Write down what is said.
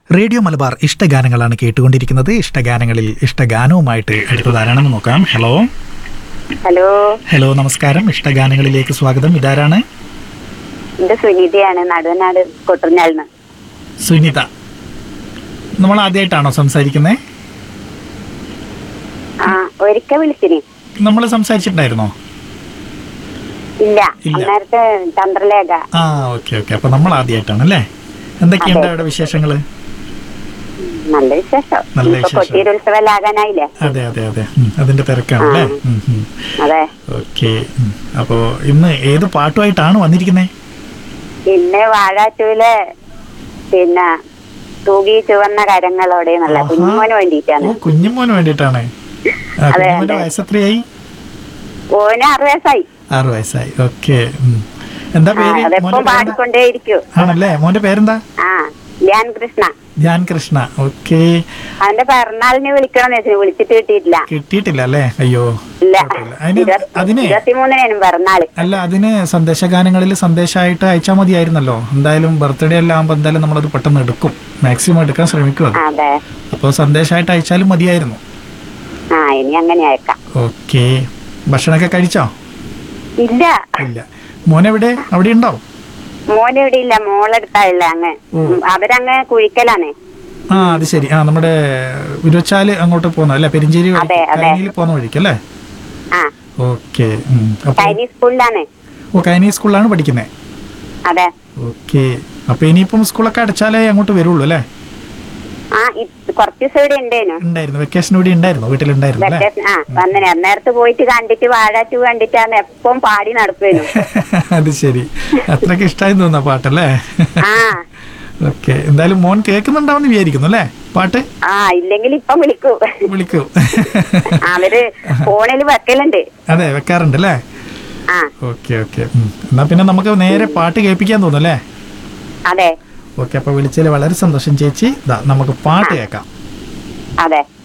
Radio Malabar ഇഷ്ടഗാനങ്ങളാണ് കേട്ടുകൊണ്ടിരിക്കുന്നത് ഇഷ്ടഗാനങ്ങളിൽ ഇഷ്ടഗാനവുമായിട്ട് അടുത്തതാരാണെന്ന് നോക്കാം hello hello hello നമസ്കാരം ഇഷ്ടഗാനങ്ങളിലേക്ക് സ്വാഗതം ഇതാരാണ് എന്റെ സുനിതയാണ് നടുവനാട് കൊട്ടുഞ്ഞാലിന് സുനിത നമ്മൾ ആദ്യമായിട്ടാണോ സംസാരിക്കുന്നത് ആ ഒരിക്കൽ വിളിച്ചിന് നമ്മൾ സംസാരിച്ചിട്ടുണ്ടായിരുന്നോ ഇല്ല ഇല്ല. അന്നേരത്തെ ചന്ദ്രലേഖ ആ ഓക്കെ ഓക്കെ അപ്പൊ നമ്മൾ ആദ്യമായിട്ടാണ് അല്ലേ എന്തൊക്കെയുണ്ട് അതെ. അവിടെ വിശേഷങ്ങള് നല്ല വിശേഷം നല്ല ഇപ്പൊ വിശേഷം. കൊട്ടിയൂരുത്സവലാകാനായില്ലേ അതെ അതെ അതെ ഉം, അതിന്റെ തിരക്കാണ് അല്ലേ അതെ ഓക്കെ അപ്പോ ഇന്ന് ഏത് പാട്ടുമായിട്ടാണ് വന്നിരിക്കുന്നത് പിന്നെ വാഴാറ്റൂലെ പിന്നെ തൂകി ചുവന്ന കരങ്ങളോടെ എന്നുള്ള ആഹാ. കുഞ്ഞുമോന് വേണ്ടിയിട്ടാണ് ഓ കുഞ്ഞുമോന് വേണ്ടിയിട്ടാണ് ആ, അതെ, കുഞ്ഞുമോന്റെ അതെ. വയസ്സെത്രയായി ഓന് ആറ് വയസ്സായി ആറ് വയസ്സായി ഓക്കെ എന്താ ആ, പേര് അതെപ്പം മോന്റെ പേരെന്താ? പാടിക്കൊണ്ടേയിരിക്കും ആണല്ലേ മോന്റെ പേരെന്താ ആ ധ്യാൻ കൃഷ്ണ ധ്യാൻ കൃഷ്ണ ഓക്കെ അവന്റെ പിറന്നാളിന് വിളിക്കണം വെച്ചു വിളിച്ചിട്ട് കിട്ടിയിട്ടില്ല കിട്ടിയിട്ടില്ല അല്ലേ അയ്യോ ഇല്ല കുഴപ്പമില്ല. അതിന് ഇരുപത്തി- അതിന് ഇരുപത്തിമൂന്നിനും പിറന്നാള് അല്ല അതിന് സന്ദേശഗാനങ്ങളിൽ സന്ദേശമായിട്ട് അയച്ചാൽ മതിയായിരുന്നല്ലോ എന്തായാലും ബർത്ത്ഡേ എല്ലാം ആകുമ്പോൾ എന്തായാലും നമ്മളത് പെട്ടെന്ന് എടുക്കും മാക്സിമം എടുക്കാൻ ശ്രമിക്കും അത് അതെ അപ്പോൾ സന്ദേശമായിട്ട് അയച്ചാലും മതിയായിരുന്നു ആ ഇനി അങ്ങനെ അയക്കാം ഓക്കെ ഭക്ഷണമൊക്കെ കഴിച്ചോ ഇല്ല ഇല്ല മോനെവിടെ അവിടെ ഉണ്ടാവും മോന് ഇവിടെ ഇല്ല മോളെടുത്തായില്ല അങ്ങ് ഓ. ഉം, അവരങ്ങ് കുഴിക്കലാണ് ആ അത് ശരി ആ നമ്മുടെ ഉരുവച്ചാല് അങ്ങോട്ട് പോകുന്ന അല്ലേ പെരിഞ്ചേരി വഴി അതെ, അതെ. കൈനിയിൽ പോകുന്ന വഴിക്ക് അല്ലേ ആ ഓക്കെ അപ്പൊ ചൈനീസ് സ്കൂളിലാണ് ഓ കൈനി സ്കൂളിലാണ് പഠിക്കുന്നത് അതെ ഓക്കെ അപ്പൊ ഇനിയിപ്പം സ്കൂളൊക്കെ അടച്ചാലേ അങ്ങോട്ട് വരുള്ളൂ അല്ലേ ആ ഇ- കുറച്ച് ദിവസം ഇവിടെ ഉണ്ടേനു ഉണ്ടായിരുന്നു വെക്കേഷൻ കൂടി ഉണ്ടായിരുന്നു വീട്ടിലുണ്ടായിരുന്നു അല്ലേ വെക്കേഷൻ ആ വന്നിന് അന്നേരത്ത് പോയിട്ട് കണ്ടിട്ട് വാഴാറ്റു കണ്ടിട്ടാണ് എപ്പം പാടി നടക്കുവേനു അത് ശരി അത്രയ്ക്ക് ഇഷ്ടമായി തോന്നുന്ന പാട്ടല്ലേ ആ ഓക്കെ എന്തായാലും മോൻ കേൾക്കുന്നുണ്ടാവുമെന്ന് വിചാരിക്കുന്നു അല്ലേ പാട്ട് ആ ഇല്ലെങ്കിൽ ഇപ്പം വിളിക്കൂ വിളിക്കൂ അവര് ഫോണിൽ വെക്കലുണ്ട് അതെ വെക്കാറുണ്ട് അല്ലേ ആ ഓക്കെ ഓക്കെ എന്നാ പിന്നെ നമുക്ക് നേരെ പാട്ട് കേൾപ്പിക്കാൻ തോന്നും അല്ലേ അതെ ഓക്കെ അപ്പൊ വിളിച്ചതിൽ വളരെ സന്തോഷം ചേച്ചി ദാ നമുക്ക് പാട്ട് കേൾക്കാം അതെ